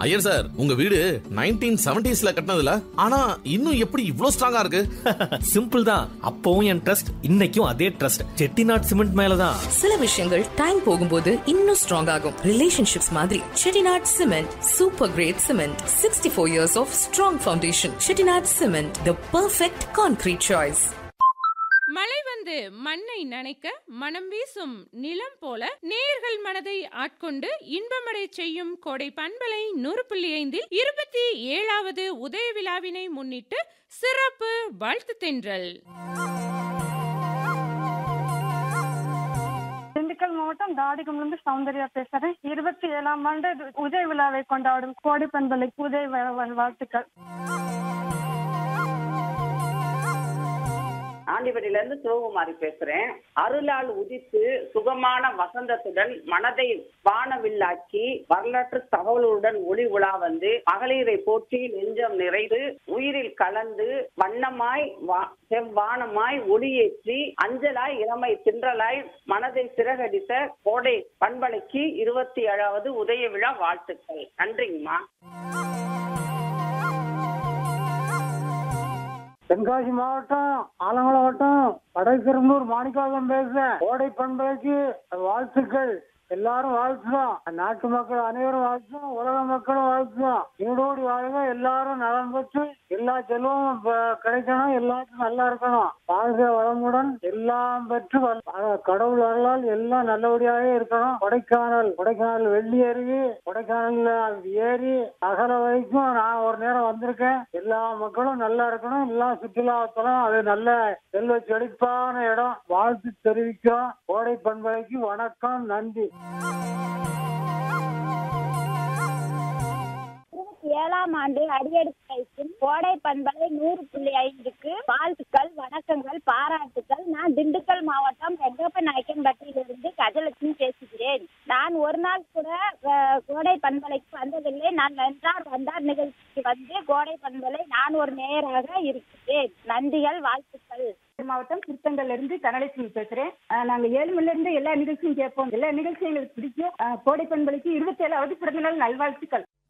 Iyer sir உங்க வீடு nineteen செவன்டிஸ்ல கட்டினதுல ஆனா இன்னும் எப்படி இவ்ளோ ஸ்ட்ராங்கா இருக்கு சிம்பிள் தான் அப்பவும் என் ட்ரஸ்ட் இன்னைக்கும் அதே ட்ரஸ்ட் செட்டிநாட் சிமெண்ட் மேலதான் சில விஷயங்கள் டைம் போகும்போது இன்னும் ஸ்ட்ராங் ஆகும் ரிலேஷன்ஷிப்ஸ் மாதிரி Chettinad cement super grade cement sixty four years of strong foundation Chettinad cement the perfect concrete choice மழை வந்து மண்ணை நனைக்க மனம் வீசும் நிலம் போல நேர்கள் மனதை ஆட்கொண்டு இன்பமடை செய்யும் கோடை பண்பலை நூறு புள்ளி ஐந்தில் இருபத்தி ஏழாவது உதய விழாவினை முன்னிட்டு சிறப்பு வாழ்த்து தென்றல் திண்டுக்கல் மாவட்டம் தாடிகம்லேருந்து சௌந்தர்யா பேசுறேன் இருபத்தி ஏழாம் ஆண்டு உதய விழாவை கொண்டாடும் கோடை பண்பலைக்கு உதய விழா வாழ்த்துக்கள் ஆண்டிபட்டியில இருந்து சிவகுமாரி பேசுறேன் அருளால் உதித்து சுகமான வசந்தத்துடன் மனதை வானவில்லாக்கி வரலாற்று தகவலுடன் ஒளி உலா வந்து மகளிரை போற்றி நெஞ்சம் நிறைந்து உயிரில் கலந்து வண்ணமாய் வா- செவ்வானமாய் ஒளியேற்றி அஞ்சலாய் இளமை தின்றலாய் மனதை சிறகடித்த கோடை பண்பலைக்கு இருபத்தி ஏழாவது உதய விழா வாழ்த்துக்கள் நன்றிங்கம்மா தென்காசி மாவட்டம் ஆலங்குளம் வட்டம் படைக்கரும்பூர் மாணிக்காகம் பேசுறேன் கோடை பண்பலைக்கு வாழ்த்துக்கள் எல்லாரும் வாழ்த்துறோம் நாட்டு மக்கள் அனைவரும் வாழ்த்துறோம் உலக மக்களும் வாழ்த்துறோம் நீடோடி வாழ்க எல்லாரும் நலம் பெற்று எல்லா செல்வமும் ப- கிடைக்கணும் எல்லாருக்கும் நல்லா இருக்கணும் வாழ்க வளமுடன் எல்லாம் பெற்று வல்- அஹ் கடவுள் அருளால் எல்லாம் நல்லபடியாக இருக்கணும் கொடைக்கானல் கொடைக்கானல் வெள்ளி அருவி கொடைக்கானல்ல ஏரி அகல வரைக்கும் நான் ஒரு நேரம் வந்திருக்கேன் எல்லா மக்களும் நல்லா இருக்கணும் எல்லாம் சுற்றுலாத்தலம் அது நல்ல செல்வ செழிப்பான இடம் வாழ்த்து தெரிவிக்கிறோம் கோடை பண்பலைக்கு வணக்கம் நன்றி இருபத்தி ஏழாம் ஆண்டு அடியெடுத்து வைக்கும் கோடை பண்பலை நூறு புள்ளி ஐந்துக்கு வாழ்த்துக்கள் வணக்கங்கள் பாராட்டுக்கள் நான் திண்டுக்கல் மாவட்டம் ரெங்கப்ப நாயக்கன்பட்டியிலிருந்து கஜலட்சுமி பேசுகிறேன் நான் ஒரு நாள் கூட அஹ், கோடை பண்பலைக்கு வந்ததில்லை நான் வென்றார் வந்தார் நிகழ்ச்சிக்கு வந்து கோடை பண்பலை நான் ஒரு நேயராக இருக்கிறேன் நன்றிகள் வாழ்த்துக்கள் மாவட்டம் திருத்தங்கல்ல இருந்து தனலட்சுமி பேசுறேன் அஹ் நாங்க ஏழு மணில இருந்து எல்லா நிகழ்ச்சியும் கேட்போம் எல்லா நிகழ்ச்சியும் எங்களுக்கு பிடிக்கும் அஹ் கோடை பண்பலைக்கு இருபத்தி ஏழாவது பிறந்தநாள் நல்வாழ்த்துக்கள்